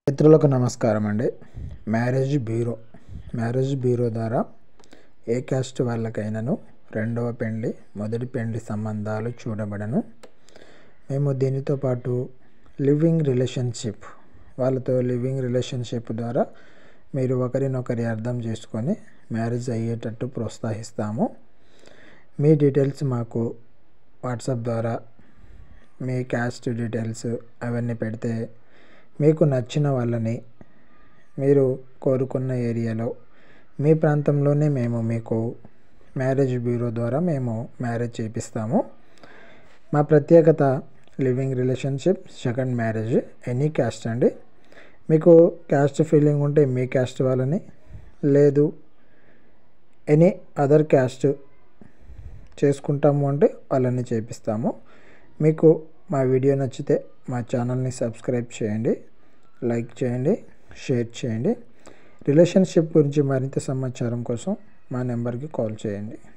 మిత్రులకు నమస్కారం అండి మ్యారేజ్ బ్యూరో మ్యారేజ్ బ్యూరో ద్వారా ఏ క్యాస్ట్ వాళ్ళకైనాను రెండవ పెండ్లి మొదటి పెండ్లి సంబంధాలు చూడబడను మేము దీనితో పాటు లివింగ్ రిలేషన్షిప్ వాళ్ళతో లివింగ్ రిలేషన్షిప్ ద్వారా మీరు ఒకరినొకరి అర్థం చేసుకొని మ్యారేజ్ అయ్యేటట్టు ప్రోత్సహిస్తాము మీ డీటెయిల్స్ మాకు వాట్సాప్ ద్వారా మీ క్యాస్ట్ డీటెయిల్స్ అవన్నీ పెడితే మీకు నచ్చిన వాళ్ళని మీరు కోరుకున్న ఏరియాలో మీ ప్రాంతంలోనే మేము మీకు మ్యారేజ్ బ్యూరో ద్వారా మేము మ్యారేజ్ చేపిస్తాము మా ప్రత్యేకత living relationship second marriage any caste అండి మీకు క్యాస్ట్ ఫీలింగ్ ఉంటే మీ క్యాస్ట్ వాళ్ళని లేదు ఎనీ అదర్ క్యాస్ట్ చేసుకుంటాము అంటే వాళ్ళని చేపిస్తాము మీకు మా వీడియో నచ్చితే మా ఛానల్ని సబ్స్క్రైబ్ చేయండి లైక్ చేయండి షేర్ చేయండి రిలేషన్షిప్ గురించి మరింత సమాచారం కోసం మా నెంబర్కి కాల్ చేయండి